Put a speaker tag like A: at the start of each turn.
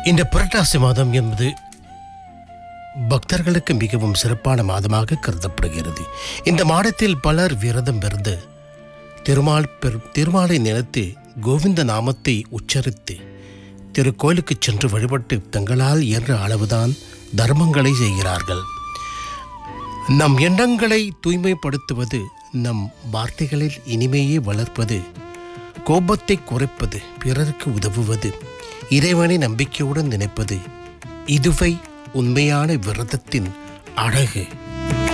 A: இந்த புரட்டாசி மாதம் என்பது பக்தர்களுக்கு மிகவும் சிறப்பான மாதமாக கருதப்படுகிறது இந்த மாதத்தில் பலர் விரதம் இருந்து திருமால் பெரு திருமாலை நினைத்து கோவிந்த நாமத்தை உச்சரித்து திருக்கோயிலுக்கு சென்று வழிபட்டு தங்களால் இயன்ற அளவுதான் தர்மங்களை செய்கிறார்கள் நம் எண்ணங்களை தூய்மைப்படுத்துவது நம் வார்த்தைகளில் இனிமையை வளர்ப்பது கோபத்தை குறைப்பது பிறருக்கு உதவுவது இறைவனை நம்பிக்கையுடன் நினைப்பது இதுவை உண்மையான விரதத்தின் அழகு